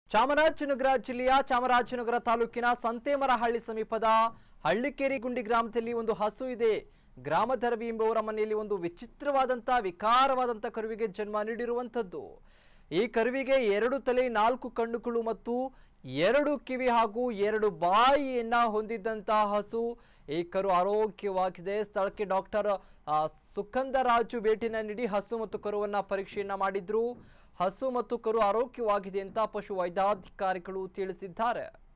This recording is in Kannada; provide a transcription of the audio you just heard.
ಚಾಮರಾಜನಗರ ಜಿಲ್ಲೆಯ ಚಾಮರಾಜನಗರ ತಾಲೂಕಿನ ಸಂತೇಮರಹಳ್ಳಿ ಸಮೀಪದ ಹಳ್ಳಿಕೇರಿ ಗುಂಡಿ ಗ್ರಾಮದಲ್ಲಿ ಒಂದು ಹಸು ಇದೆ ಗ್ರಾಮಧರವಿ ಎಂಬುವರ ಮನೆಯಲ್ಲಿ ಒಂದು ವಿಚಿತ್ರವಾದಂಥ ವಿಕಾರವಾದಂಥ ಕರುವಿಗೆ ಜನ್ಮ ನೀಡಿರುವಂಥದ್ದು ಈ ಕರುವಿಗೆ ಎರಡು ತಲೆ ನಾಲ್ಕು ಕಣ್ಣುಗಳು ಮತ್ತು ಎರಡು ಕಿವಿ ಹಾಗೂ ಎರಡು ಬಾಯಿಯನ್ನ ಹೊಂದಿದ್ದಂತಹ ಹಸು ಈ ಕರು ಆರೋಗ್ಯವಾಗಿದೆ ಸ್ಥಳಕ್ಕೆ ಡಾಕ್ಟರ್ ಆ, ಸುಖಂದರಾಜು ಭೇಟಿನ ನೀಡಿ ಹಸು ಮತ್ತು ಕರುವನ್ನ ಪರೀಕ್ಷೆಯನ್ನ ಮಾಡಿದ್ರು ಹಸು ಮತ್ತು ಕರು ಆರೋಗ್ಯವಾಗಿದೆ ಅಂತ ಪಶು ವೈದ್ಯಾಧಿಕಾರಿಗಳು ತಿಳಿಸಿದ್ದಾರೆ